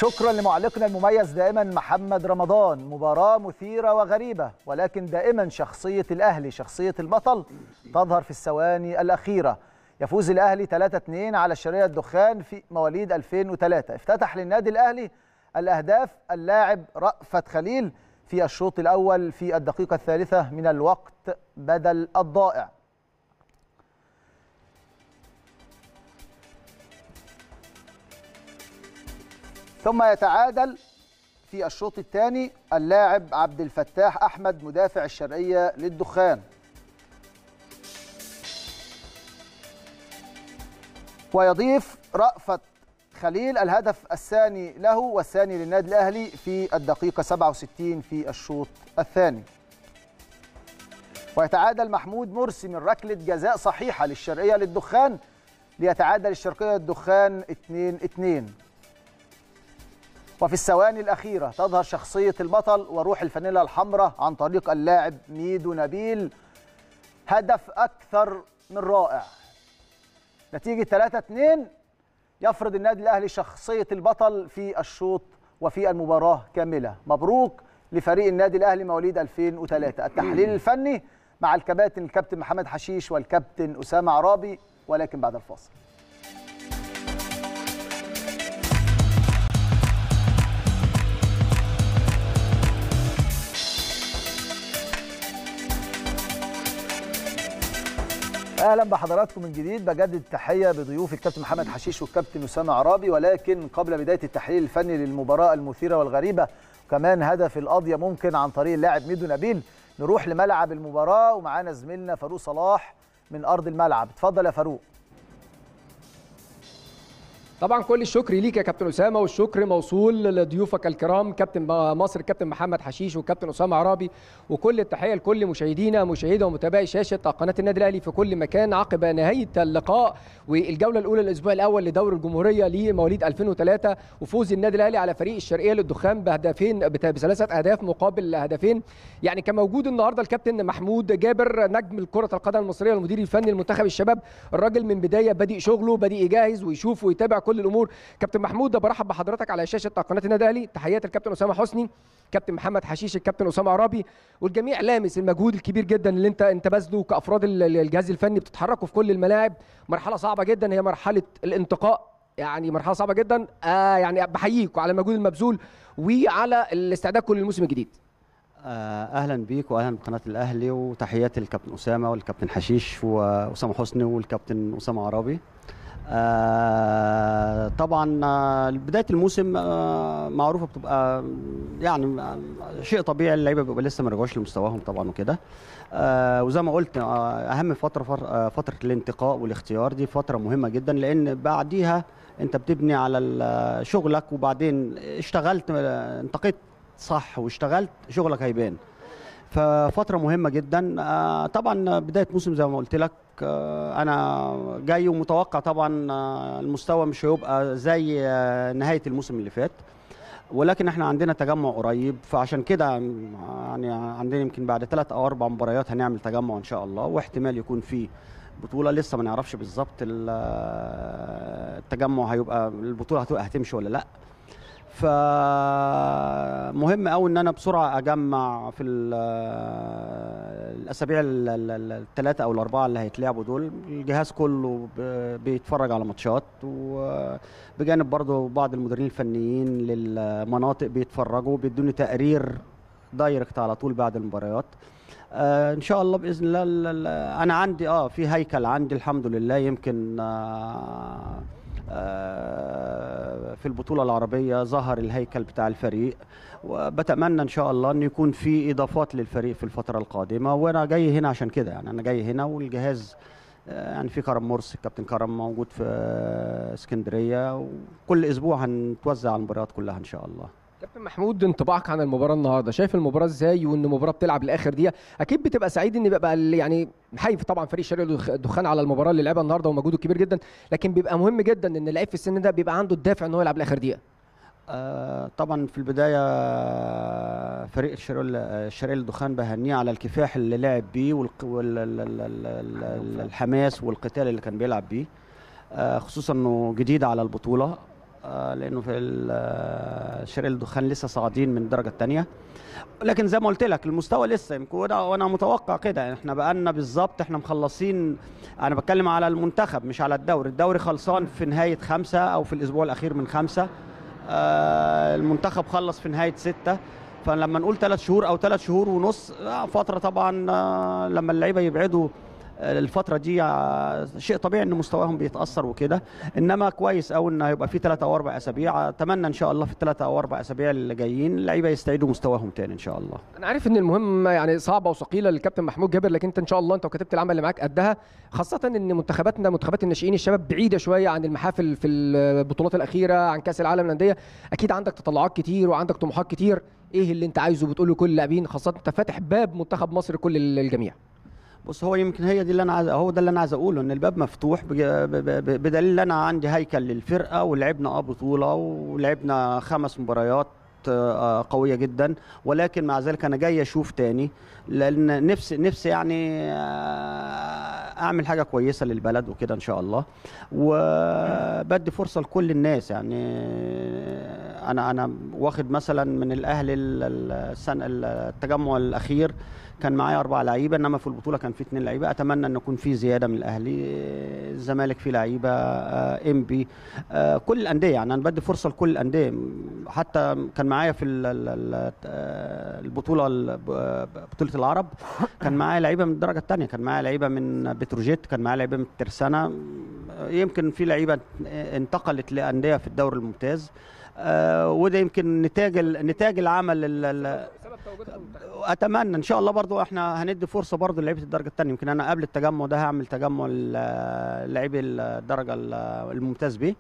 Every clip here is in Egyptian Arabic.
وشكرا لمعلقنا المميز دائما محمد رمضان مباراة مثيرة وغريبة ولكن دائما شخصية الأهلي شخصية البطل تظهر في الثواني الأخيرة يفوز الأهلي 3-2 على الشرقية الدخان في مواليد 2003 افتتح للنادي الأهلي الأهداف اللاعب رأفت خليل في الشوط الأول في الدقيقة الثالثة من الوقت بدل الضائع ثم يتعادل في الشوط الثاني اللاعب عبد الفتاح احمد مدافع الشرقيه للدخان ويضيف رأفت خليل الهدف الثاني له والثاني للنادي الاهلي في الدقيقه 67 في الشوط الثاني ويتعادل محمود مرسي من ركله جزاء صحيحه للشرقيه للدخان ليتعادل الشرقيه الدخان 2 2 وفي الثواني الأخيرة تظهر شخصية البطل وروح الفانيلا الحمراء عن طريق اللاعب ميدو نبيل هدف أكثر من رائع نتيجة 3-2 يفرض النادي الأهلي شخصية البطل في الشوط وفي المباراة كاملة مبروك لفريق النادي الأهلي مواليد 2003 التحليل الفني مع الكباتن الكابتن محمد حشيش والكابتن أسامة عرابي ولكن بعد الفاصل اهلا بحضراتكم من جديد بجدد التحيه بضيوف الكابتن محمد حشيش والكابتن اسامه عرابي ولكن قبل بدايه التحليل الفني للمباراه المثيره والغريبه وكمان هدف القضيه ممكن عن طريق اللاعب ميدو نبيل نروح لملعب المباراه ومعانا زميلنا فاروق صلاح من ارض الملعب اتفضل يا فاروق طبعا كل الشكر ليك يا كابتن اسامه والشكر موصول لضيوفك الكرام كابتن مصر الكابتن محمد حشيش والكابتن اسامه عرابي وكل التحيه لكل مشاهدينا مشاهدة ومتابعي شاشه قناه النادي الاهلي في كل مكان عقب نهايه اللقاء والجوله الاولى الاسبوع الاول لدور الجمهوريه لمواليد 2003 وفوز النادي الاهلي على فريق الشرقيه للدخان بهدفين بثلاثه اهداف مقابل هدفين يعني كان موجود النهارده الكابتن محمود جابر نجم كره القدم المصريه والمدير الفني لمنتخب الشباب الراجل من بدايه بادئ شغله بادئ يجهز ويشوف ويتابع كل الامور كابتن محمود برحب بحضرتك على شاشه قناه النادي الاهلي تحيات الكابتن اسامه حسني كابتن محمد حشيش الكابتن اسامه عرابي والجميع لامس المجهود الكبير جدا اللي انت انت باذله كافراد الجهاز الفني بتتحركوا في كل الملاعب مرحله صعبه جدا هي مرحله الانتقاء يعني مرحله صعبه جدا آه يعني بحييك على المجهود المبذول وعلى الاستعداد كل الموسم الجديد اهلا بيك واهلا بقناه الاهلي وتحياتي للكابتن اسامه والكابتن حشيش واسامه حسني والكابتن اسامه عرابي آه طبعا آه بدايه الموسم آه معروفه بتبقى يعني شيء طبيعي اللعيبه بيبقى لسه ما رجعوش لمستواهم طبعا وكده وزي ما قلت اهم فتره فتره الانتقاء والاختيار دي فتره مهمه جدا لان بعديها انت بتبني على شغلك وبعدين اشتغلت انتقيت صح واشتغلت شغلك هيبان ففتره مهمه جدا طبعا بدايه موسم زي ما قلت لك انا جاي ومتوقع طبعا المستوى مش هيبقى زي نهايه الموسم اللي فات ولكن احنا عندنا تجمع قريب فعشان كده يعني عندنا يمكن بعد ثلاث او اربع مباريات هنعمل تجمع ان شاء الله واحتمال يكون في بطوله لسه ما نعرفش بالظبط التجمع هيبقى البطوله هتبقى هتمشي ولا لا فمهم قوي ان انا بسرعه اجمع في الاسابيع الثلاثه او الاربعه اللي هيتلعبوا دول الجهاز كله بيتفرج على ماتشات وبجانب برضو بعض المديرين الفنيين للمناطق بيتفرجوا بيدوني تقرير دايركت على طول بعد المباريات آه ان شاء الله باذن الله انا عندي اه في هيكل عندي الحمد لله يمكن آه في البطولة العربية ظهر الهيكل بتاع الفريق وبتمنى إن شاء الله أن يكون في إضافات للفريق في الفترة القادمة وأنا جاي هنا عشان كده يعني أنا جاي هنا والجهاز يعني في كرم مرسي الكابتن كرم موجود في اسكندرية وكل أسبوع هنتوزع المباريات كلها إن شاء الله كابتن محمود انطباعك عن المباراه النهارده شايف المباراه ازاي وان المباراه بتلعب لاخر دقيقه اكيد بتبقى سعيد ان بيبقى يعني محيي طبعا فريق شرقي الدخان على المباراه اللي لعبها النهارده ومجهوده كبير جدا لكن بيبقى مهم جدا ان اللعيب في السن ده بيبقى عنده الدافع ان هو يلعب لاخر دقيقه آه طبعا في البدايه فريق الشرقي للدخان بهنيه على الكفاح اللي لعب بيه والحماس والقتال اللي كان بيلعب بيه آه خصوصا انه جديد على البطوله آه، لانه في ال- آه، شرق الدخان لسه صاعدين من الدرجه الثانيه لكن زي ما قلت لك المستوى لسه يمكن وانا وانا متوقع كده احنا بقالنا بالظبط احنا مخلصين انا بتكلم على المنتخب مش على الدوري الدوري خلصان في نهايه خمسه او في الاسبوع الاخير من خمسه آه، المنتخب خلص في نهايه سته فلما نقول ثلاث شهور او ثلاث شهور ونص آه، فتره طبعا آه، لما اللعيبه يبعدوا آه، الفتره دي آه، شيء طبيعي ان مستواهم بيتاثر وكده انما كويس قوي ان هيبقى في ثلاثة او اربع اسابيع اتمنى ان شاء الله في الثلاثة او اربع اسابيع اللي جايين اللعيبه يستعيدوا مستواهم تاني ان شاء الله انا عارف ان المهمه يعني صعبه وثقيله للكابتن محمود جابر لكن انت ان شاء الله انت وكتبت العمل اللي معاك قدها خاصه ان منتخباتنا منتخبات الناشئين الشباب بعيده شويه عن المحافل في البطولات الاخيره عن كاس العالم للانديه اكيد عندك تطلعات كتير وعندك طموحات كتير ايه اللي انت عايزه بتقول لكل اللاعبين خاصه انت فاتح باب منتخب مصر كل الجميع بص هو يمكن هي دي اللي انا عايز هو ده اللي انا عايز اقوله ان الباب مفتوح بج- ب- ب- ب- بدليل ان انا عندي هيكل للفرقه ولعبنا اه بطوله ولعبنا خمس مباريات آه، قويه جدا ولكن مع ذلك انا جاي اشوف تاني لان نفسي نفسي يعني آه، اعمل حاجه كويسه للبلد وكده ان شاء الله وبدي فرصه لكل الناس يعني انا انا واخد مثلا من الاهلي ال- ال- السنه التجمع الاخير كان معايا اربع لعيبه انما في البطوله كان في اثنين لعيبه اتمنى ان يكون في زياده من الاهلي الزمالك فيه لعيبه ام بي كل الانديه يعني انا بدي فرصه لكل الانديه حتى كان معايا في ال- ال- ال- آه، البطوله ال- ب- بطوله العرب كان معايا لعيبه من الدرجه الثانيه كان معايا لعيبه من بتروجيت كان معايا لعيبه من الترسانه يمكن في لعيبه انتقلت لانديه في الدوري الممتاز آه، وده يمكن نتاج ال- نتاج العمل ال- ال- اتمنى ان شاء الله برضو احنا هندي فرصه برضو لعيبه الدرجه الثانيه يمكن انا قبل التجمع ده هعمل تجمع ل- لاعبي الدرجه ال- الممتاز به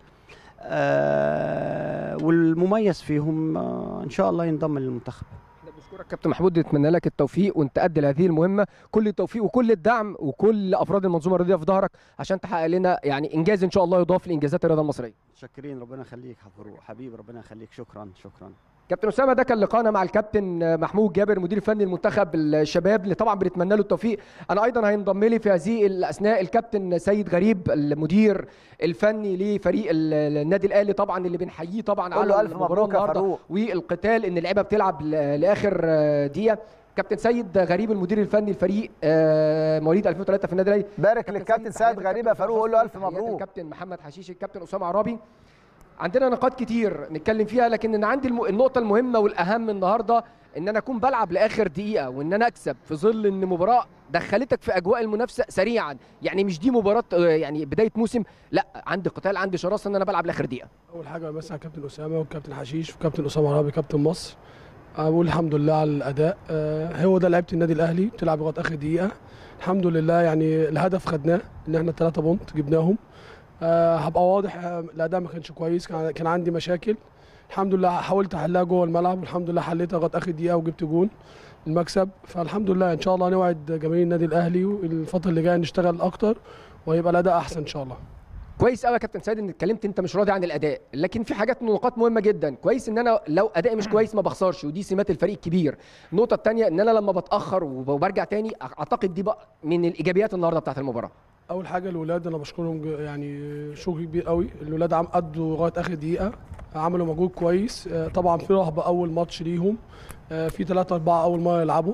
آه، والمميز فيهم آه، ان شاء الله ينضم للمنتخب احنا بنشكرك كابتن محمود نتمنى لك التوفيق وانت قد لهذه المهمه كل التوفيق وكل الدعم وكل افراد المنظومه الرياضيه في ظهرك عشان تحقق لنا يعني انجاز ان شاء الله يضاف لانجازات الرياضه المصريه شاكرين ربنا يخليك يا فاروق حبيبي ربنا يخليك شكرا شكرا كابتن اسامه ده كان لقاءنا مع الكابتن محمود جابر مدير فني المنتخب الشباب اللي طبعا بنتمنى له التوفيق انا ايضا هينضم لي في هذه الاثناء الكابتن سيد غريب المدير الفني لفريق ال- النادي الاهلي طبعا اللي بنحييه طبعا قول له على ألف المباراه مبروك يا النهارده فاروق. والقتال ان اللعيبه بتلعب ل- لاخر آه، دقيقه كابتن سيد غريب المدير الفني لفريق آه، مواليد 2003 في النادي الاهلي بارك للكابتن سيد غريب يا فاروق قول له الف تحيات مبروك الكابتن محمد حشيش الكابتن اسامه عرابي عندنا نقاط كتير نتكلم فيها لكن انا عندي الم... النقطه المهمه والاهم النهارده ان انا اكون بلعب لاخر دقيقه وان انا اكسب في ظل ان مباراه دخلتك في اجواء المنافسه سريعا يعني مش دي مباراه آه، يعني بدايه موسم لا عندي قتال عندي شراسه ان انا بلعب لاخر دقيقه اول حاجه بس على كابتن اسامه وكابتن حشيش وكابتن اسامه عرابي كابتن مصر أنا بقول الحمد لله على الاداء آه، هو ده لعيبه النادي الاهلي بتلعب لغايه اخر دقيقه الحمد لله يعني الهدف خدناه ان احنا الثلاثه بونت جبناهم آه، هبقى واضح آه، الاداء ما كانش كويس كان كان عندي مشاكل الحمد لله حاولت احلها جوه الملعب والحمد لله حليتها لغايه اخر دقيقه وجبت جون المكسب فالحمد لله ان شاء الله نوعد جماهير النادي الاهلي والفتره اللي جايه نشتغل اكتر وهيبقى الاداء احسن ان شاء الله كويس قوي يا كابتن سيد ان اتكلمت انت مش راضي عن الاداء لكن في حاجات نقاط مهمه جدا كويس ان انا لو ادائي مش كويس ما بخسرش ودي سمات الفريق الكبير النقطه الثانيه ان انا لما بتاخر وب- وبرجع تاني اعتقد دي بقى من الايجابيات النهارده بتاعت المباراه اول حاجه الولاد انا بشكرهم ج- يعني شكر كبير قوي الولاد عم قدوا لغايه اخر دقيقه عملوا مجهود كويس آه، طبعا في رهبه اول ماتش ليهم آه، في ثلاثة أربعة أول مرة يلعبوا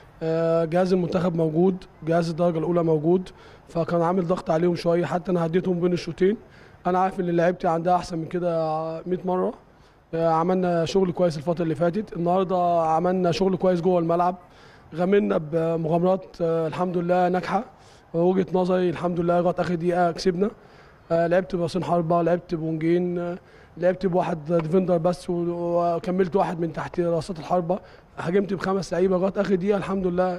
آه، جهاز المنتخب موجود جهاز الدرجة الأولى موجود فكان عامل ضغط عليهم شوية حتى أنا هديتهم بين الشوطين أنا عارف إن لعيبتي عندها أحسن من كده 100 مرة آه، عملنا شغل كويس الفترة اللي فاتت النهاردة عملنا شغل كويس جوه الملعب غاملنا بمغامرات آه، الحمد لله ناجحة وجهة نظري الحمد لله لغاية آخر دقيقة كسبنا آه، لعبت براسين حربة لعبت بونجين آه، لعبت بواحد ديفندر بس و- وكملت واحد من تحت راسات الحربة هاجمت بخمس لعيبة لغاية آخر دقيقة الحمد لله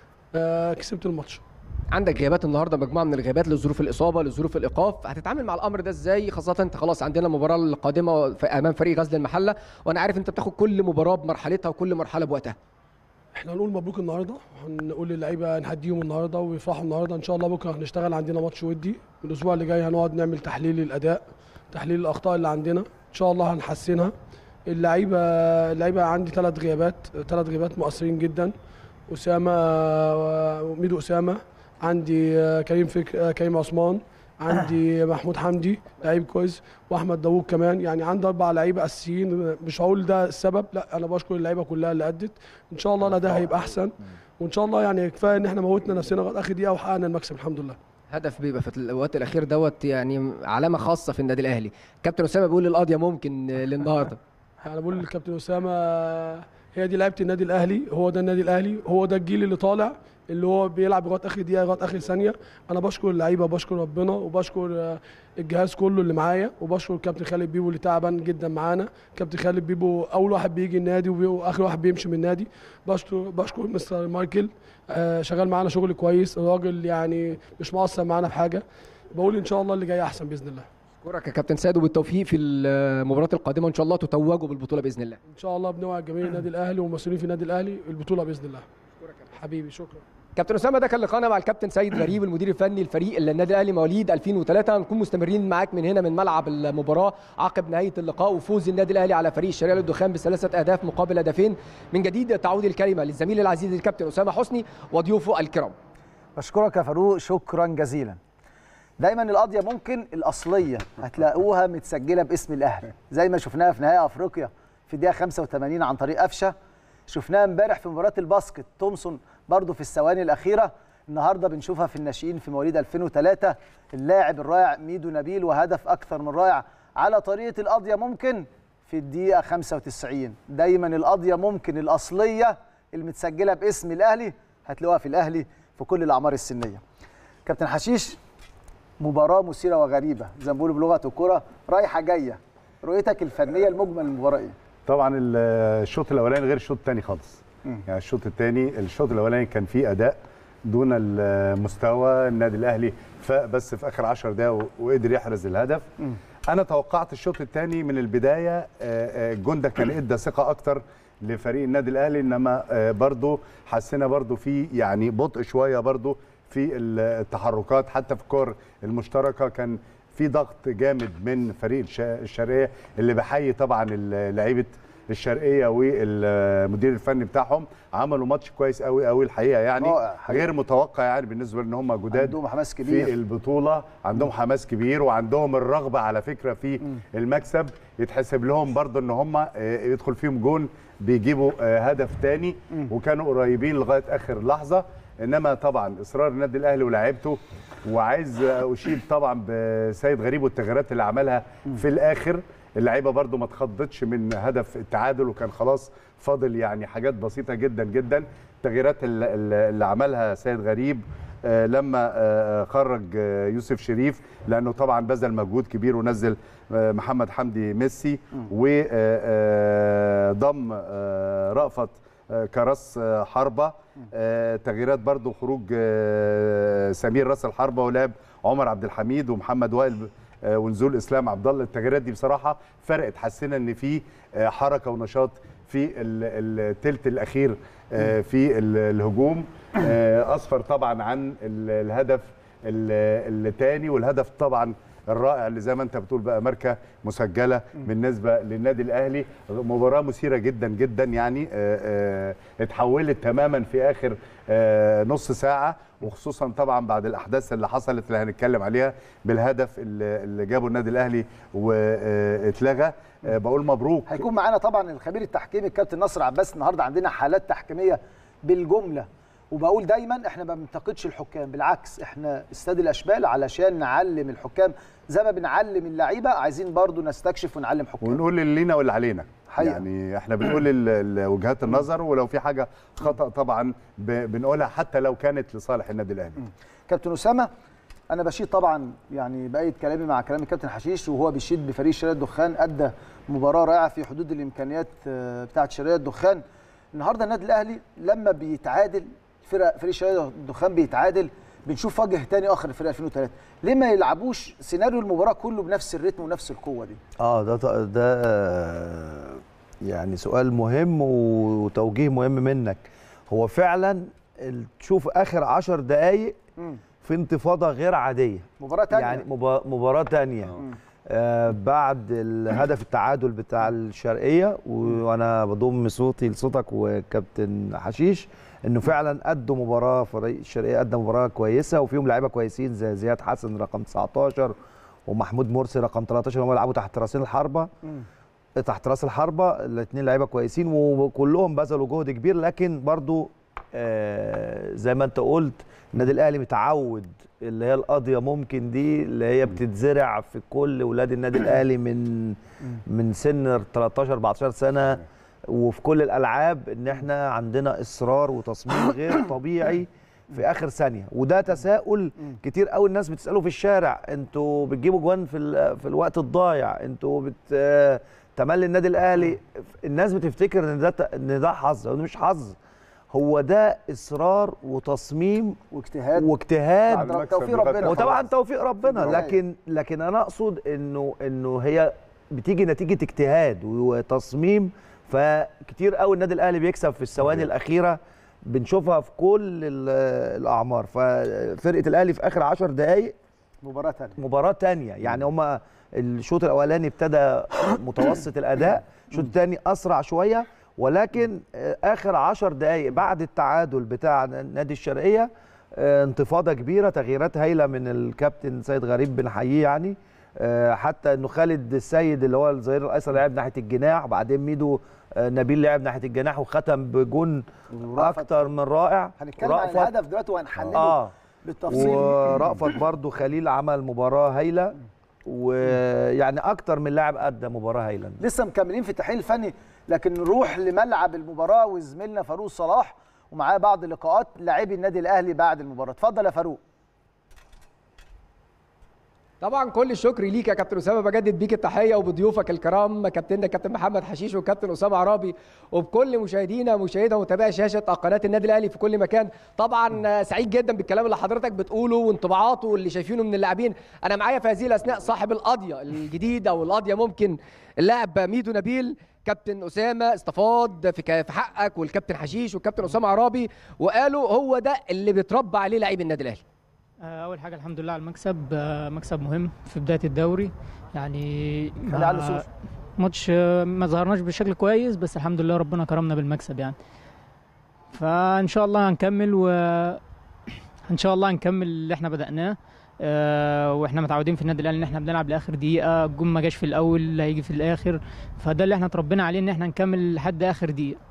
آه، كسبت الماتش عندك غيابات النهارده مجموعه من الغيابات لظروف الاصابه لظروف الايقاف هتتعامل مع الامر ده ازاي خاصه انت خلاص عندنا المباراه القادمه في- امام فريق غزل المحله وانا عارف انت بتاخد كل مباراه بمرحلتها وكل مرحله بوقتها احنا هنقول مبروك النهارده هنقول للعيبه نهديهم النهارده ويفرحوا النهارده ان شاء الله بكره هنشتغل عندنا ماتش ودي الاسبوع اللي جاي هنقعد نعمل تحليل للاداء تحليل الاخطاء اللي عندنا ان شاء الله هنحسنها اللعيبه اللعيبه عندي ثلاث غيابات ثلاث غيابات مؤثرين جدا اسامه وميدو اسامه عندي آه، كريم فك... آه، كريم عثمان عندي محمود حمدي لعيب كويس واحمد داوود كمان يعني عندي اربع لعيبه اساسيين مش هقول ده السبب لا انا بشكر اللعيبه كلها اللي ادت ان شاء الله الاداء هيبقى احسن وان شاء الله يعني كفايه ان احنا موتنا نفسنا لغايه اخر دقيقه وحققنا المكسب الحمد لله هدف بيبقى في الوقت الاخير دوت يعني علامه خاصه في النادي الاهلي كابتن اسامه بيقول القضيه ممكن للنهارده انا بقول للكابتن اسامه هي دي لعيبه النادي الاهلي هو ده النادي الاهلي هو ده الجيل اللي طالع اللي هو بيلعب لغايه اخر دقيقه لغايه اخر ثانيه انا بشكر اللعيبه وبشكر ربنا وبشكر آه، الجهاز كله اللي معايا وبشكر كابتن خالد بيبو اللي تعبان جدا معانا كابتن خالد بيبو اول واحد بيجي النادي وبي- واخر واحد بيمشي من النادي بشكر بشكر مستر مايكل آه، شغال معانا شغل كويس الراجل يعني مش مقصر معانا في حاجه بقول ان شاء الله اللي جاي احسن باذن الله اشكرك يا كابتن سيد وبالتوفيق في المباراه القادمه ان شاء الله تتوجوا بالبطوله باذن الله ان شاء الله بنوعد جميع النادي الاهلي والمسؤولين في النادي الاهلي البطوله باذن الله حبيبي شكرا كابتن اسامه ده كان لقاءنا مع الكابتن سيد غريب المدير الفني لفريق النادي الاهلي مواليد 2003 هنكون مستمرين معاك من هنا من ملعب المباراه عقب نهايه اللقاء وفوز النادي الاهلي على فريق الشرقيه للدخان بثلاثه اهداف مقابل هدفين من جديد تعود الكلمه للزميل العزيز الكابتن اسامه حسني وضيوفه الكرام بشكرك يا فاروق شكرا جزيلا دايما القضيه ممكن الاصليه هتلاقوها متسجله باسم الاهلي زي ما شفناها في نهائي افريقيا في الدقيقه 85 عن طريق قفشه شفناها امبارح في مباراه الباسكت تومسون برضو في الثواني الاخيره النهارده بنشوفها في الناشئين في مواليد 2003 اللاعب الرائع ميدو نبيل وهدف اكثر من رائع على طريقه القضيه ممكن في الدقيقه 95 دايما القضيه ممكن الاصليه المتسجله باسم الاهلي هتلاقوها في الاهلي في كل الاعمار السنيه كابتن حشيش مباراه مثيره وغريبه زي ما بيقولوا بلغه الكوره رايحه جايه رؤيتك الفنيه المجمل للمباراه ايه طبعا الشوط الاولاني غير الشوط الثاني خالص يعني الشوط الثاني الشوط الاولاني كان فيه اداء دون المستوى النادي الاهلي فاق بس في اخر 10 دقائق وقدر يحرز الهدف انا توقعت الشوط الثاني من البدايه آه، آه، الجون ده كان ادى ثقه اكتر لفريق النادي الاهلي انما آه، برضو حسينا برضو في يعني بطء شويه برضو في التحركات حتى في الكور المشتركه كان في ضغط جامد من فريق الش- الشرقيه اللي بحيي طبعا ال- لعيبه الشرقيه والمدير الفني بتاعهم عملوا ماتش كويس قوي قوي الحقيقه يعني رائع حقيقي. غير متوقع يعني بالنسبه ان هم جداد عندهم حماس كبير. في البطوله عندهم حماس كبير وعندهم الرغبه على فكره في المكسب يتحسب لهم برضه ان هم آه، يدخل فيهم جون بيجيبوا آه، هدف تاني وكانوا قريبين لغايه اخر لحظه انما طبعا اصرار النادي الاهلي ولاعيبته وعايز اشيد طبعا بسيد غريب والتغييرات اللي عملها في الاخر اللعيبه برضو ما اتخضتش من هدف التعادل وكان خلاص فاضل يعني حاجات بسيطه جدا جدا التغييرات اللي, اللي عملها سيد غريب آه، لما آه، خرج آه، يوسف شريف لانه طبعا بذل مجهود كبير ونزل آه، محمد حمدي ميسي وضم رأفت آه، كراس آه، حربه آه، تغييرات برضو خروج آه، سمير راس الحربه ولعب عمر عبد الحميد ومحمد وائل آه، ونزول اسلام عبد الله التغييرات دي بصراحه فرقت حسينا ان في آه، حركه ونشاط في ال- التلت الاخير آه، في ال- الهجوم آه، اصفر طبعا عن ال- الهدف الثاني والهدف طبعا الرائع اللي زي ما انت بتقول بقى ماركه مسجله بالنسبه للنادي الاهلي مباراه مثيره جدا جدا يعني آه، آه، اتحولت تماما في اخر آه، نص ساعه وخصوصا طبعا بعد الاحداث اللي حصلت اللي هنتكلم عليها بالهدف اللي اللي جابه النادي الاهلي واتلغى آه، بقول مبروك هيكون معانا طبعا الخبير التحكيمي الكابتن نصر عباس النهارده عندنا حالات تحكيميه بالجمله وبقول دايما احنا ما بننتقدش الحكام بالعكس احنا استاد الاشبال علشان نعلم الحكام زي ما بنعلم اللعيبه عايزين برضو نستكشف ونعلم حكام ونقول اللي لينا واللي علينا حقيقة. يعني احنا بنقول ال- ال- وجهات النظر ولو في حاجه خطا طبعا ب- بنقولها حتى لو كانت لصالح النادي الاهلي كابتن اسامه انا بشيد طبعا يعني بايد كلامي مع كلام الكابتن حشيش وهو بيشيد بفريق شرقيه الدخان ادى مباراه رائعه في حدود الامكانيات آه، بتاعه شرقيه الدخان النهارده النادي الاهلي لما بيتعادل فرق فريق شرقيه الدخان بيتعادل بنشوف وجه تاني اخر لفريق 2003 ليه ما يلعبوش سيناريو المباراه كله بنفس الريتم ونفس القوه دي اه ده ده آه، يعني سؤال مهم وتوجيه مهم منك هو فعلا ال- تشوف اخر عشر دقايق مم. في انتفاضه غير عاديه مباراه تانية يعني مبا- مباراه تانية آه بعد الهدف التعادل بتاع الشرقيه و- وانا بضم صوتي لصوتك وكابتن حشيش انه فعلا قدوا مباراه فريق الشرقيه قدم مباراه كويسه وفيهم لعيبه كويسين زي زياد حسن رقم 19 ومحمود مرسي رقم 13 هم يلعبوا تحت راسين الحربه مم. تحت راس الحربه الاثنين لعيبه كويسين وكلهم بذلوا جهد كبير لكن برضو آه زي ما انت قلت النادي الاهلي متعود اللي هي القضيه ممكن دي اللي هي بتتزرع في كل ولاد النادي الاهلي من من سن 13 14 سنه وفي كل الالعاب ان احنا عندنا اصرار وتصميم غير طبيعي في اخر ثانيه وده تساؤل كتير قوي الناس بتساله في الشارع انتوا بتجيبوا جوان في ال- في الوقت الضايع انتوا بت آه، تملي النادي الاهلي الناس بتفتكر ان ده ت- ان ده حظ وده مش حظ هو ده اصرار وتصميم واجتهاد واجتهاد بعد المكسب توفيق لغاية ربنا. وطبعا خلاص. توفيق ربنا خلاص. لكن لكن انا اقصد انه انه هي بتيجي نتيجه اجتهاد وتصميم فكتير قوي النادي الاهلي بيكسب في الثواني الاخيره بنشوفها في كل ال- الاعمار ففرقه الاهلي في اخر 10 دقائق مباراه ثانيه مباراه تانية يعني هما الشوط الاولاني ابتدى متوسط الاداء الشوط الثاني اسرع شويه ولكن آه، اخر 10 دقائق بعد التعادل بتاع نادي الشرقيه آه، انتفاضه كبيره تغييرات هايله من الكابتن سيد غريب بنحييه يعني آه، حتى انه خالد السيد اللي هو الظهير الايسر لعب ناحيه الجناح وبعدين ميدو آه، نبيل لعب ناحيه الجناح وختم بجون ورأفت. اكتر من رائع هنتكلم عن ورأفت- الهدف دلوقتي وهنحلله اه بالتفصيل ورأفت برضو خليل عمل مباراة هايلة ويعني أكتر من لاعب أدى مباراة هايلة لسه مكملين في التحليل الفني لكن نروح لملعب المباراه وزميلنا فاروق صلاح ومعاه بعض لقاءات لاعبي النادي الاهلي بعد المباراه اتفضل يا فاروق طبعا كل الشكر ليك يا كابتن اسامه بجدد بيك التحيه وبضيوفك الكرام كابتننا كابتن محمد حشيش وكابتن اسامه عرابي وبكل مشاهدينا مشاهده ومتابعي شاشه قناه النادي الاهلي في كل مكان طبعا سعيد جدا بالكلام اللي حضرتك بتقوله وانطباعاته واللي شايفينه من اللاعبين انا معايا في هذه الاثناء صاحب القضيه الجديده والقضيه ممكن اللاعب ميدو نبيل كابتن اسامه استفاض في ك- في حقك والكابتن حشيش والكابتن اسامه عرابي وقالوا هو ده اللي بيتربى عليه لعيب النادي الاهلي آه، اول حاجه الحمد لله على المكسب آه، مكسب مهم في بدايه الدوري يعني خلي على مع- الصوص. ماتش آه، ما ظهرناش بشكل كويس بس الحمد لله ربنا كرمنا بالمكسب يعني فان شاء الله هنكمل و ان شاء الله هنكمل اللي احنا بدأناه آه، واحنا متعودين في النادي الاهلي ان احنا بنلعب لاخر دقيقه الجون ما جاش في الاول اللي هيجي في الاخر فده اللي احنا اتربينا عليه ان احنا نكمل لحد اخر دقيقه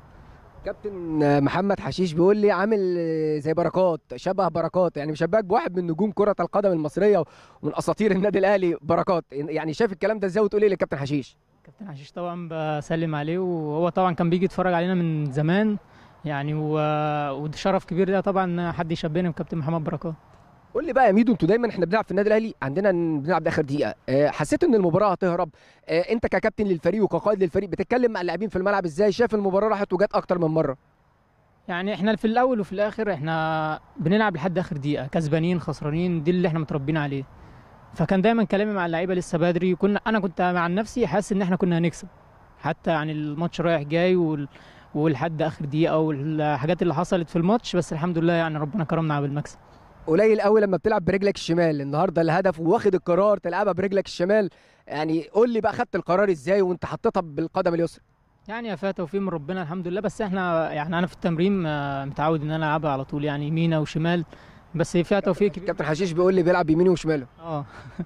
كابتن محمد حشيش بيقول لي عامل زي بركات شبه بركات يعني مشبهك بواحد من نجوم كرة القدم المصرية ومن اساطير النادي الاهلي بركات يعني شايف الكلام ده ازاي وتقول ايه للكابتن حشيش كابتن حشيش طبعا بسلم عليه وهو طبعا كان بيجي يتفرج علينا من زمان يعني و... وده شرف كبير ده طبعا إن حد يشبهني بكابتن محمد بركات قول لي بقى يا ميدو انتوا دايما احنا بنلعب في النادي الاهلي عندنا ن- بنلعب لاخر دقيقه اه، حسيت ان المباراه هتهرب اه، انت ككابتن للفريق وكقائد للفريق بتتكلم مع اللاعبين في الملعب ازاي شايف المباراه راحت وجت اكتر من مره يعني احنا في الاول وفي الاخر احنا بنلعب لحد اخر دقيقه كسبانين خسرانين دي اللي احنا متربيين عليه فكان دايما كلامي مع اللعيبه لسه بدري كنا انا كنت مع نفسي حاسس ان احنا كنا هنكسب حتى يعني الماتش رايح جاي وال... ولحد اخر دقيقه والحاجات اللي حصلت في الماتش بس الحمد لله يعني ربنا كرمنا بالمكسب قليل قوي لما بتلعب برجلك الشمال النهارده الهدف واخد القرار تلعبها برجلك الشمال يعني قول لي بقى خدت القرار ازاي وانت حطيتها بالقدم اليسرى يعني يا فيها توفيق من ربنا الحمد لله بس احنا يعني انا في التمرين آه، متعود ان انا العبها على طول يعني يمين او شمال بس فيها توفيق كبير كابتن حشيش بيقول لي بيلعب يمينه وشماله اه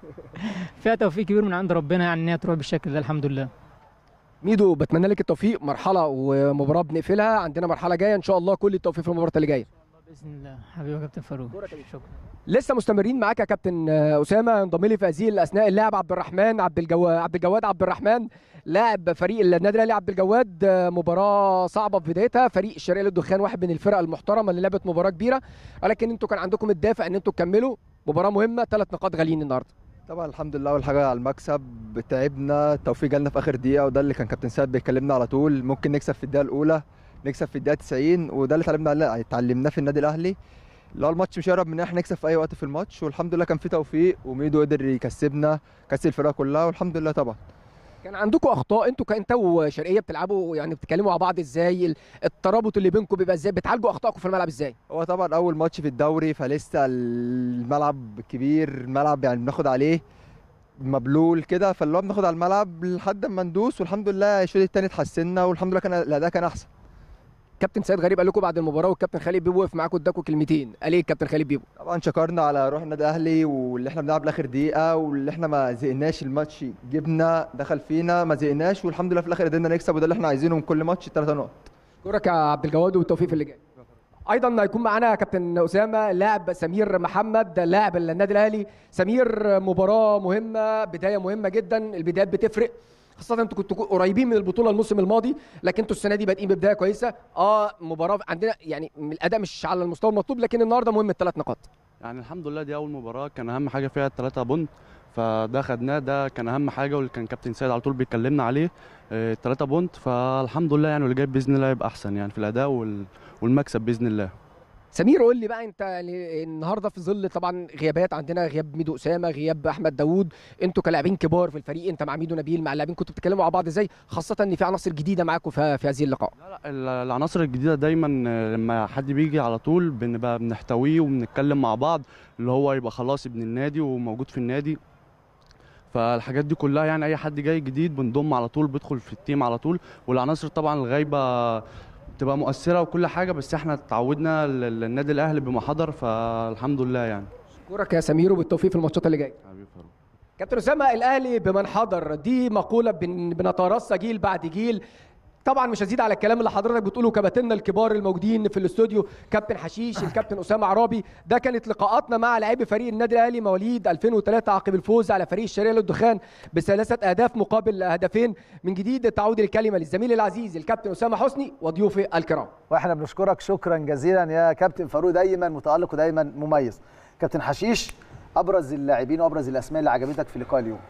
فيها توفيق كبير من عند ربنا يعني ان هي تروح بالشكل ده الحمد لله ميدو بتمنى لك التوفيق مرحله ومباراه بنقفلها عندنا مرحله جايه ان شاء الله كل التوفيق في المباراه اللي جايه باذن الله حبيبي يا كابتن فاروق شكرا لسه مستمرين معاك يا كابتن آه، اسامه ينضم لي في هذه الاثناء اللاعب عبد الرحمن عبد الجواد عبد الجواد عبد الرحمن لاعب فريق النادي الاهلي عبد الجواد آه، مباراه صعبه في بدايتها فريق الشرقيه للدخان واحد من الفرق المحترمه اللي لعبت مباراه كبيره ولكن انتوا كان عندكم الدافع ان انتوا تكملوا مباراه مهمه ثلاث نقاط غاليين النهارده طبعا الحمد لله اول حاجه على المكسب تعبنا التوفيق جالنا في اخر دقيقه وده اللي كان كابتن سيد بيكلمنا على طول ممكن نكسب في الدقيقه الاولى نكسب في الدقيقه 90 وده اللي اتعلمنا عليه اتعلمناه في النادي الاهلي اللي هو الماتش مش هيقرب من ان احنا نكسب في اي وقت في الماتش والحمد لله كان في توفيق وميدو قدر يكسبنا كسب الفرقه كلها والحمد لله طبعا كان عندكم اخطاء انتوا كانتوا وشرقيه بتلعبوا يعني بتتكلموا مع بعض ازاي ال- الترابط اللي بينكم بيبقى ازاي بتعالجوا اخطائكم في الملعب ازاي هو طبعا اول ماتش في الدوري فلسه الملعب كبير الملعب يعني بناخد عليه مبلول كده فاللي هو بناخد على الملعب لحد ما ندوس والحمد لله الشوط الثاني اتحسنا والحمد لله كان الاداء كان احسن كابتن سيد غريب قال لكم بعد المباراه والكابتن خالد بيبو وقف معاكم اداكم كلمتين قال ايه الكابتن خالد بيبو طبعا شكرنا على روح النادي الاهلي واللي احنا بنلعب لاخر دقيقه واللي احنا ما زهقناش الماتش جبنا دخل فينا ما زهقناش والحمد لله في الاخر قدرنا نكسب وده اللي احنا عايزينه من كل ماتش ثلاثة نقط اشكرك يا عبد الجواد والتوفيق في اللي جاي ايضا هيكون معانا كابتن اسامه لاعب سمير محمد لاعب النادي الاهلي سمير مباراه مهمه بدايه مهمه جدا البدايات بتفرق خاصة انتوا كنتوا قريبين من البطولة الموسم الماضي لكن انتوا السنة دي بادئين ببداية كويسة اه مباراة عندنا يعني الأداء مش على المستوى المطلوب لكن النهارده مهم الثلاث نقاط يعني الحمد لله دي اول مباراه كان اهم حاجه فيها الثلاثه بونت فده خدناه ده كان اهم حاجه واللي كان كابتن سيد على طول بيكلمنا عليه الثلاثه بونت فالحمد لله يعني واللي جاي باذن الله يبقى احسن يعني في الاداء وال- والمكسب باذن الله سمير قول لي بقى انت يعني النهارده في ظل طبعا غيابات عندنا غياب ميدو اسامه غياب احمد داوود انتوا كلاعبين كبار في الفريق انت مع ميدو نبيل مع اللاعبين كنتوا بتتكلموا مع بعض ازاي خاصه ان في عناصر جديده معاكم في في هذه اللقاء لا لا ال- العناصر الجديده دايما آه، لما حد بيجي على طول بنبقى بنحتويه وبنتكلم مع بعض اللي هو يبقى خلاص ابن النادي وموجود في النادي فالحاجات دي كلها يعني اي حد جاي جديد بنضم على طول بيدخل في التيم على طول والعناصر طبعا الغايبه بتبقى مؤثره وكل حاجه بس احنا اتعودنا ال- ال- النادي الاهلي بما حضر فالحمد لله يعني اشكرك يا سمير وبالتوفيق في الماتشات اللي جايه حبيبي فاروق. كابتن اسامه الاهلي بمن حضر دي مقوله بن- بنترصى جيل بعد جيل طبعا مش هزيد على الكلام اللي حضرتك بتقوله كباتننا الكبار الموجودين في الاستوديو كابتن حشيش الكابتن اسامه عرابي ده كانت لقاءاتنا مع لاعبي فريق النادي الاهلي مواليد 2003 عقب الفوز على فريق الشرقيه للدخان بثلاثه اهداف مقابل هدفين من جديد تعود الكلمه للزميل العزيز الكابتن اسامه حسني وضيوفي الكرام واحنا بنشكرك شكرا جزيلا يا كابتن فاروق دايما متالق ودايما مميز كابتن حشيش ابرز اللاعبين وابرز الاسماء اللي عجبتك في لقاء اليوم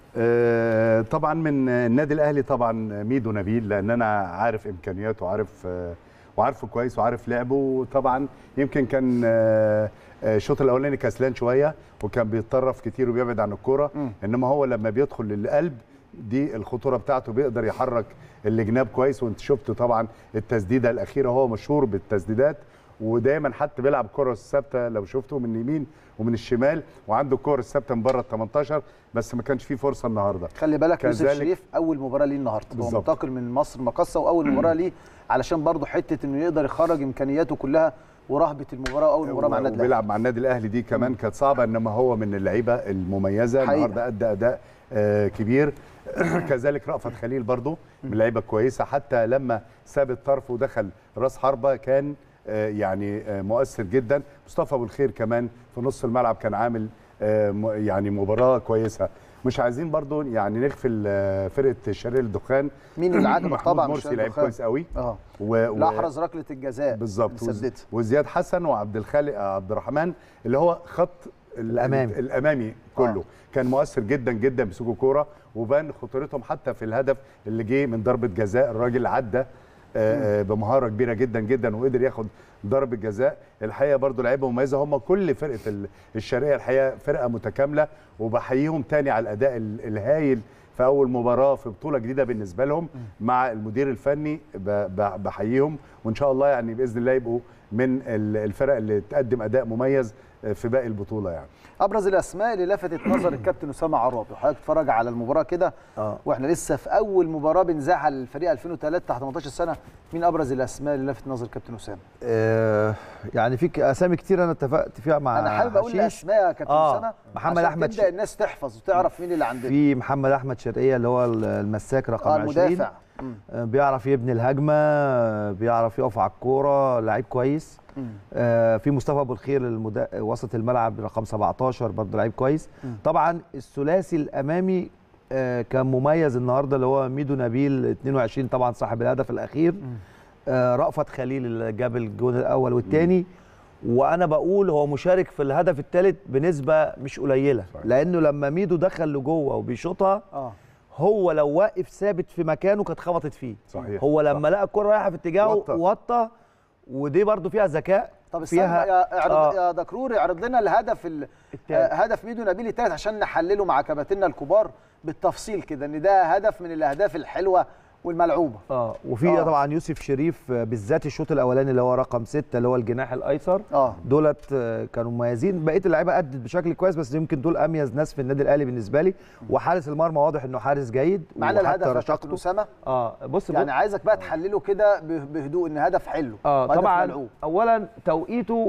آه، طبعا من النادي الاهلي طبعا ميدو نبيل لان انا عارف امكانياته وعارف آه، وعارفه كويس وعارف لعبه وطبعا يمكن كان آه، آه، الشوط الاولاني كسلان شويه وكان بيتطرف كتير وبيبعد عن الكوره انما هو لما بيدخل للقلب دي الخطوره بتاعته بيقدر يحرك الجناب كويس وانت شفت طبعا التسديده الاخيره هو مشهور بالتسديدات ودايما حتى بيلعب كره الثابته لو شفته من اليمين ومن الشمال وعنده الكره الثابته من بره ال 18 بس ما كانش فيه فرصه النهارده خلي بالك يوسف كذلك- شريف اول مباراه ليه النهارده هو بالظبط. منتقل من مصر مقصه واول مباراه ليه علشان برضه حته انه يقدر يخرج امكانياته كلها ورهبه المباراه واول مباراه مع النادي الاهلي وبيلعب مع النادي الاهلي دي كمان كانت صعبه انما هو من اللعيبه المميزه حقيقة. النهارده ادى اداء آه، كبير كذلك رأفت خليل برضو من اللعيبه كويسه حتى لما ساب الطرف ودخل راس حربه كان آه، يعني آه، مؤثر جدا مصطفى ابو الخير كمان في نص الملعب كان عامل آه، م- يعني مباراه كويسه مش عايزين برضو يعني نغفل آه، فرقه الشرقيه للدخان مين اللي عجبك محمود طبعا مرسي مش لعيب الدخان. كويس قوي اه و... و- لا احرز ركله الجزاء بالظبط اللي وز- سددها. وزياد حسن وعبد الخالق عبد الرحمن اللي هو خط ال- الأمامي. الامامي كله آه. آه. كان مؤثر جدا جدا بيسوقوا كوره وبان خطورتهم حتى في الهدف اللي جه من ضربه جزاء الراجل عدى آه، آه، بمهاره كبيره جدا جدا وقدر ياخد ضربه جزاء الحقيقه برضو لعيبه مميزه هم كل فرقه ال- الشرقيه الحقيقه فرقه متكامله وبحييهم تاني على الاداء ال- الهايل في اول مباراه في بطوله جديده بالنسبه لهم مع المدير الفني ب- ب- بحييهم وان شاء الله يعني باذن الله يبقوا من ال- الفرق اللي تقدم اداء مميز في باقي البطوله يعني ابرز الاسماء اللي لفتت نظر الكابتن اسامه عرابي وحضرتك تتفرج على المباراه كده اه واحنا لسه في اول مباراه بنزعل الفريق 2003 تحت 18 سنه مين ابرز الاسماء اللي لفتت نظر الكابتن اسامه آه، يعني في ك- اسامي كتير انا اتفقت فيها مع انا حابب اقول حشيش. الاسماء يا كابتن آه، اسامه محمد عشان أحمد تبدا ش- الناس تحفظ وتعرف مين اللي عندنا في محمد احمد شرقيه اللي هو المساك رقم اه 20 المدافع مم. آه، بيعرف يبني الهجمه آه، بيعرف يقف على الكوره لعيب كويس مم. آه، في مصطفى ابو الخير المدا... وسط الملعب رقم 17 برضه لعيب كويس مم. طبعا الثلاثي الامامي آه، كان مميز النهارده اللي هو ميدو نبيل 22 طبعا صاحب الهدف الاخير آه، رأفت خليل اللي جاب الجون الاول والثاني وانا بقول هو مشارك في الهدف الثالث بنسبه مش قليله صحيح. لانه لما ميدو دخل لجوه وبيشوطها اه هو لو واقف ثابت في مكانه كانت خبطت فيه صحيح هو لما لقى الكره رايحه في اتجاهه وطى. وطى ودي برضو فيها ذكاء طب استنى فيها يا اعرض آه. يا دكرور اعرض لنا الهدف ال... التالت. آه هدف ميدو نبيل الثالث عشان نحلله مع كباتننا الكبار بالتفصيل كده ان ده هدف من الاهداف الحلوه والملعوبه اه وفي آه. طبعا يوسف شريف آه، بالذات الشوط الاولاني اللي هو رقم ستة اللي هو الجناح الايسر اه دولت آه، كانوا مميزين بقيه اللعيبه ادت بشكل كويس بس يمكن دول اميز ناس في النادي الاهلي بالنسبه لي وحارس المرمى واضح انه حارس جيد معانا وحتى الهدف يا كابتن رشاقته اسامه اه بص يعني بص- عايزك بقى تحلله كده ب- بهدوء ان هدف حلو اه وهدف طبعا ملعوب. اولا توقيته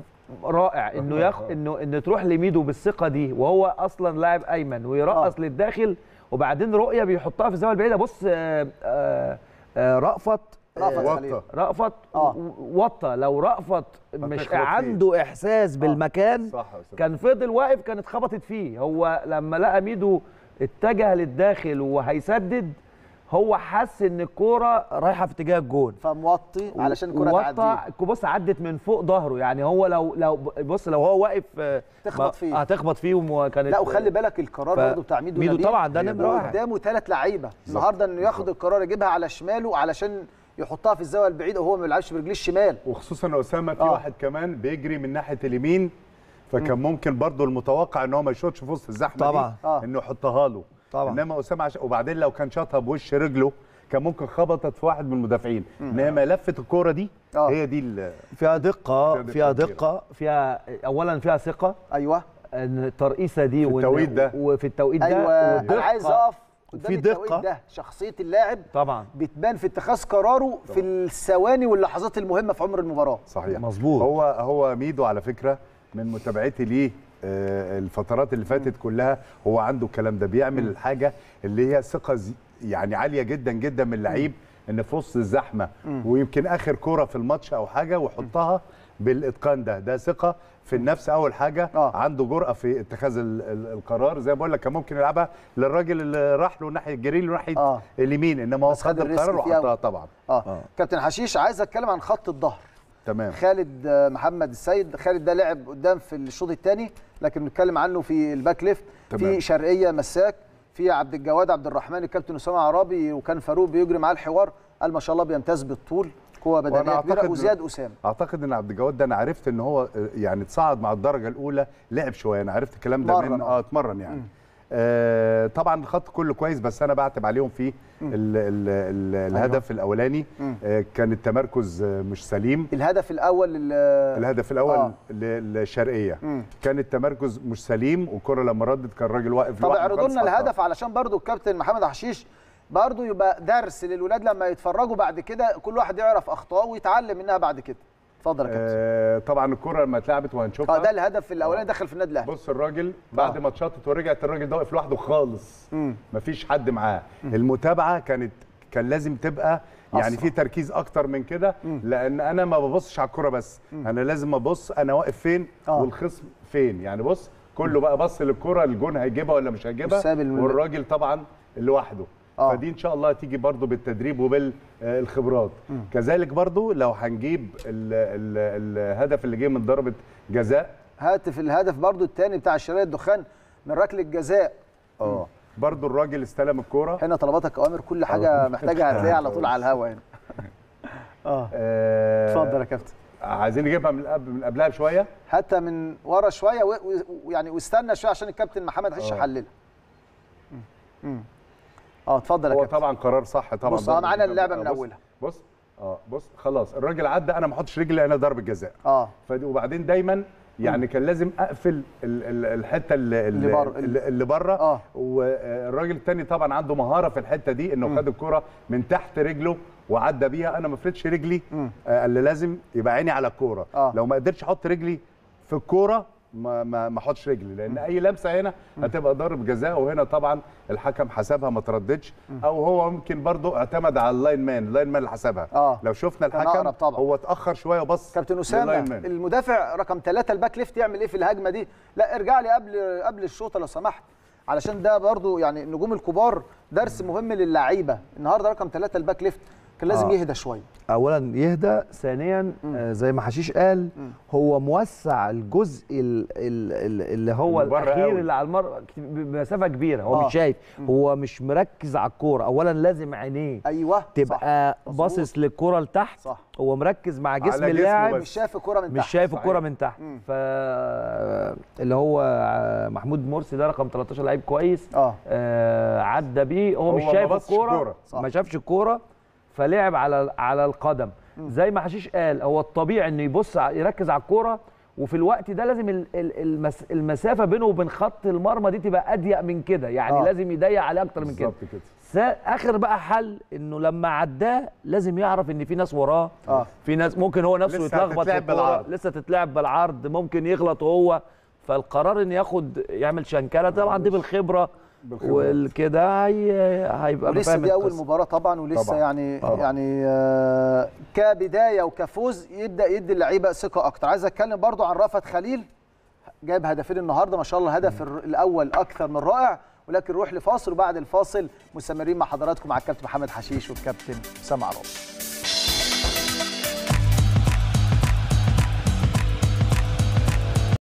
رائع انه ياخ انه ان تروح لميدو بالثقه دي وهو اصلا لاعب ايمن ويرقص آه. للداخل وبعدين رؤيه بيحطها في الزاويه البعيده بص آه آه آه رأفت رأفت آه، خليل. رأفت آه. وطى لو رأفت مش هتخبط فيه. عنده احساس بالمكان صح يا أستاذ. كان فضل واقف كانت اتخبطت فيه هو لما لقى ميدو اتجه للداخل وهيسدد هو حس ان الكوره رايحه في اتجاه الجون فموطي علشان الكره وطى تعدي بص عدت من فوق ظهره يعني هو لو لو بص لو هو واقف آه، تخبط ما- فيه. هتخبط فيه وكانت لا وخلي بالك القرار ف- برضه بتاع ميدو ميدو نبيل طبعا ده نمره واحد قدامه ثلاث لعيبه النهارده انه ياخد القرار يجيبها على شماله علشان يحطها في الزاويه البعيده وهو ما بيلعبش برجليه الشمال وخصوصا اسامه في آه. واحد كمان بيجري من ناحيه اليمين فكان ممكن برضو المتوقع ان هو ما يشوطش في وسط الزحمه طبعا. دي آه. انه يحطها له طبعا. انما اسامه عش... وبعدين لو كان شاطها بوش رجله كان ممكن خبطت في واحد من المدافعين انما لفه الكوره دي آه. هي دي ال- فيها دقه فيها فيها دقة دقه فيها اولا فيها ثقه ايوه ان الترقيصه دي في وإن- التوقيت ده. وفي التوقيت ده ايوه انا ودقة. عايز اقف قدام في التوقيت دقة. ده شخصيه اللاعب طبعا بتبان في اتخاذ قراره في الثواني واللحظات المهمه في عمر المباراه صحيح مظبوط. هو هو ميدو على فكره من متابعتي ليه آه، الفترات اللي فاتت كلها هو عنده الكلام ده بيعمل الحاجه اللي هي ثقه زي- يعني عاليه جدا جدا من اللعيب ان في وسط الزحمه ويمكن اخر كوره في الماتش او حاجه ويحطها بالاتقان ده ده ثقه في النفس اول حاجه آه. عنده جرأه في اتخاذ ال- ال- القرار زي ما بقول لك كان ممكن يلعبها للراجل اللي راح له ناحيه جري له ناحيه آه. اليمين انما هو بس خد خد الريسك القرار فيها. وحطها طبعا اه كابتن حشيش عايز اتكلم عن خط الظهر تمام خالد آه، محمد السيد خالد ده لعب قدام في الشوط الثاني لكن بنتكلم عنه في الباك ليفت تمام. في شرقيه مساك في عبد الجواد عبد الرحمن الكابتن اسامه عرابي وكان فاروق بيجري معاه الحوار قال ما شاء الله بيمتاز بالطول قوه بدنيه كبيره أعتقد- وزياد اسامه اعتقد ان عبد الجواد ده انا عرفت ان هو آه، يعني اتصعد مع الدرجه الاولى لعب شويه انا عرفت الكلام ده اتمرن، من آه. اه اتمرن يعني آه طبعا الخط كله كويس بس انا بعتب عليهم في ال ال ال الهدف الاولاني آه كان التمركز آه، مش سليم الهدف الاول لل- الهدف الاول آه. آه. للشرقيه مم. كان التمركز مش سليم والكره لما ردت كان الراجل واقف طب لوحده اعرضوا خالص لنا حطها. الهدف علشان برضو الكابتن محمد حشيش برضو يبقى درس للولاد لما يتفرجوا بعد كده كل واحد يعرف اخطائه ويتعلم منها بعد كده اتفضل يا كابتن آه طبعا الكره لما اتلعبت وهنشوفها اه ده الهدف الاولاني دخل في النادي الاهلي بص الراجل بعد ما اتشطت ورجعت الراجل ده واقف لوحده خالص مم. مفيش حد معاه المتابعه كانت كان لازم تبقى يعني أسرع. في تركيز اكتر من كده لان انا ما ببصش على الكوره بس انا لازم ابص انا واقف فين آه. والخصم فين يعني بص كله بقى بص للكوره الجون هيجيبها ولا مش هيجيبها وساب ال- والراجل طبعا لوحده آه. فدي ان شاء الله تيجي برضو بالتدريب وبالخبرات كذلك برضو لو هنجيب ال ال الهدف اللي جه من ضربه جزاء هاتف الهدف برضو الثاني بتاع الشرقيه الدخان من ركله جزاء اه برضو الراجل استلم الكوره هنا طلباتك اوامر كل حاجه محتاجها هتلاقيها على طول على الهوا هنا اه آه، اتفضل يا كابتن عايزين نجيبها من قبل من قبلها بشويه حتى من ورا شويه و- و- ويعني واستنى شويه عشان الكابتن محمد حش آه. يحللها مم. اه اتفضل يا هو كابتن طبعا قرار صح طبعا بص، آه، معانا اللعبة من بص- أولها. بص اه بص خلاص الراجل عدى انا ما احطش رجلي لان ضربه جزاء اه فدي وبعدين دايما يعني كان لازم اقفل ال- ال- الحته اللي اللي اللي, بره. اللي, اللي بره آه. والراجل التاني طبعا عنده مهاره في الحته دي انه خد الكره من تحت رجله وعدى بيها انا ما فرتش رجلي آه اللي لازم يبقى عيني على الكوره آه. لو ما قدرتش احط رجلي في الكوره ما ما ما احطش رجلي لان اي لمسه هنا هتبقى ضرب جزاء وهنا طبعا الحكم حسبها ما ترددش او هو ممكن برضه اعتمد على اللاين مان اللاين مان اللي حسبها آه. لو شفنا كان الحكم أقرب طبعا. هو اتاخر شويه وبص كابتن اسامه لللاين مان. المدافع رقم ثلاثة الباك ليفت يعمل ايه في الهجمه دي لا ارجع لي قبل قبل الشوطه لو سمحت علشان ده برضو يعني النجوم الكبار درس مهم للعيبه النهارده رقم ثلاثة الباك ليفت كان لازم آه. يهدى شويه اولا يهدى ثانيا آه زي ما حشيش قال هو موسع الجزء ال ال ال اللي هو اللي بره الاخير قوي. اللي على المر بمسافه كبيره هو آه. مش شايف هو مش مركز على الكوره اولا لازم عينيه ايوه تبقى صح. باصص للكره لتحت صح هو مركز مع جسم جسمه اللاعب بس. مش شايف الكوره من مش تحت شايف صحيح. الكرة من تحت مم. ف اللي هو محمود مرسي ده رقم 13 لعيب كويس اه آه عدى بيه هو, هو مش ما شايف بصش الكوره الكورة. صح. ما شافش الكوره فلعب على على القدم زي ما حشيش قال هو الطبيعي انه يبص ع- يركز على الكوره وفي الوقت ده لازم ال- ال- المس المسافه بينه وبين خط المرمى دي تبقى اضيق من كده يعني آه. آه. لازم يضيق عليه اكتر من كده بالظبط كده سا- اخر بقى حل انه لما عداه لازم يعرف ان في ناس وراه اه في ناس ممكن هو نفسه لسه يتلخبط في هتتلعب الكورة، بالعرض. لسه تتلعب بالعرض ممكن يغلط هو فالقرار ان ياخد يعمل شنكله طبعا دي بالخبره بالخبرة. والكده هي هيبقى ولسه فاهم دي اول القصة. مباراه طبعا ولسه طبعاً. يعني طبعاً. يعني آه كبدايه وكفوز يبدا يدي اللعيبه ثقه اكتر عايز اتكلم برضو عن رافت خليل جايب هدفين النهارده ما شاء الله الهدف الر- الاول اكثر من رائع ولكن نروح لفاصل وبعد الفاصل مستمرين مع حضراتكم مع الكابتن محمد حشيش والكابتن اسامه عراب